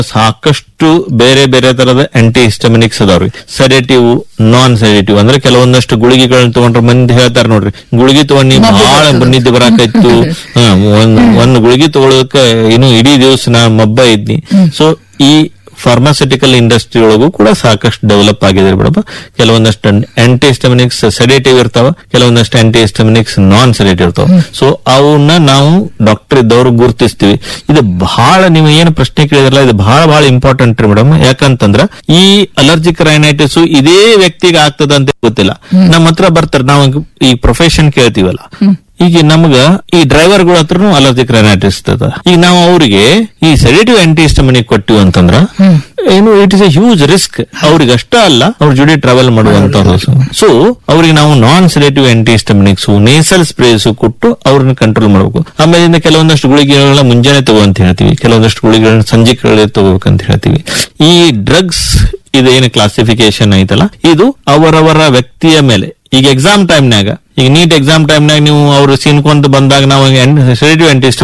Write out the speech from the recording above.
ಸಾಕಷ್ಟು ಬೇರೆ ಬೇರೆ ತರದ ಆಂಟಿ ಹಿಸ್ಟಮಿನಿಕ್ಸ್ ಅದಾವ್ರಿ ಸೆಡೇಟಿವ್ ನಾನ್ ಸೆಡೇಟಿವ್ ಅಂದ್ರೆ ಕೆಲವೊಂದಷ್ಟು ಗುಳಿಗೆಗಳನ್ನ ತಗೊಂಡ್ರೆ ಮಂದಿ ಹೇಳ್ತಾರ ನೋಡ್ರಿ ಗುಳಿಗೆ ತಗೊಂಡಿ ಬಹಳ ನಿದ್ದೆ ಬರಾಕೈತು ಹ, ಒಂದ್ ಒಂದ್ ಗುಳಿಗೆ ತಗೊಳಕ ಇನ್ನು ಇಡೀ ದಿವಸ ನಾ ಮಬ್ಬ ಇದ್ನಿ ಸೊ ಈ ಫಾರ್ಮಾಸ್ಯೂಟಿಕಲ್ ಇಂಡಸ್ಟ್ರಿ ಒಳಗೂ ಕೂಡ ಸಾಕಷ್ಟು ಡೆವಲಪ್ ಆಗಿದೆ ಬಿಡಪ್ಪ ಕೆಲವೊಂದಷ್ಟು ಆಂಟಿ ಹಿಸ್ಟಮಿನಿಕ್ಸ್ ಸೆಡೇಟಿವ್ ಇರ್ತಾವ ಕೆಲವೊಂದಷ್ಟು ಆಂಟಿ ಹಿಸ್ಟಮಿನಿಕ್ಸ್ ನಾನ್ ಸೆಡೇಟಿವ್ ಇರ್ತಾವ ಸೊ ಅವನ್ನ ನಾವು ಡಾಕ್ಟರ್ ಇದ್ದವರು ಗುರುತಿಸ್ತೀವಿ ಇದು ಬಹಳ ನೀವು ಏನು ಪ್ರಶ್ನೆ ಕೇಳಿದ್ರಲ್ಲ ಇದು ಬಹಳ ಬಹಳ ಇಂಪಾರ್ಟೆಂಟ್ ರೀ ಮೇಡಮ್ ಯಾಕಂತಂದ್ರ ಈ ಅಲರ್ಜಿಕ್ ರೈನೈಟಿಸ್ ಇದೇ ವ್ಯಕ್ತಿಗೆ ಆಗ್ತದ ಅಂತ ಗೊತ್ತಿಲ್ಲ ನಮ್ಮ ಹತ್ರ ಬರ್ತಾರೆ ನಾವು ಈ ಪ್ರೊಫೆಷನ್ ಕೇಳ್ತೀವಲ್ಲ ಈಗ ನಮ್ಗ ಈ ಡ್ರೈವರ್ಗಳ ಹತ್ರನು ಅಲರ್ಜಿಕ್ ರೈನೈಟಿಸ್ ಇರ್ತದ ಈಗ ನಾವು ಅವರಿಗೆ ಈ ಸೆಡೇಟಿವ್ ಆಂಟಿ ಹಿಸ್ಟಮಿನಿಕ್ ಕೊಟ್ಟಿವಿ ಅಂತಂದ್ರ ಏನು it is a huge risk ಅವ್ರಿಗೆ ಅಷ್ಟ ಅಲ್ಲ ಅವ್ರ ಜೊತೆ ಟ್ರಾವೆಲ್ ಮಾಡುವಂತವ್ರು ಸೊ ಅವ್ರಿಗೆ ನಾವು non sedative anti histaminics nasal sprays ಕೊಟ್ಟು ಅವ್ರನ್ನ ಕಂಟ್ರೋಲ್ ಮಾಡಬೇಕು ಆಮೇಲಿಂದ ಕೆಲವೊಂದಷ್ಟು ಗುಳಿಗೆಗಳನ್ನ ಮುಂಜಾನೆ ತಗೋ ಅಂತ ಹೇಳ್ತೀವಿ ಕೆಲವೊಂದಷ್ಟು ಗುಳಿಗೆಗಳನ್ನ ಸಂಜೆ ಕಡೆ ತಗೋಬೇಕಂತ ಹೇಳ್ತೀವಿ ಈ ಡ್ರಗ್ಸ್ ಇದೇನು ಕ್ಲಾಸಿಫಿಕೇಶನ್ ಐತಲ್ಲ ಇದು ಅವರವರ ವ್ಯಕ್ತಿಯ ಮೇಲೆ ಈಗ ಎಕ್ಸಾಮ್ ಟೈಮ್ನಾಗ ಈಗ ನೀಟ್ ಎಕ್ಸಾಮ್ ಟೈಮ್ನಾಗ ನೀವು ಅವ್ರು ಸೀನ್ಕೊಂತ ಬಂದಾಗ ನಾವು ಸೆಡೇಟಿವ್ ಆಂಟಿ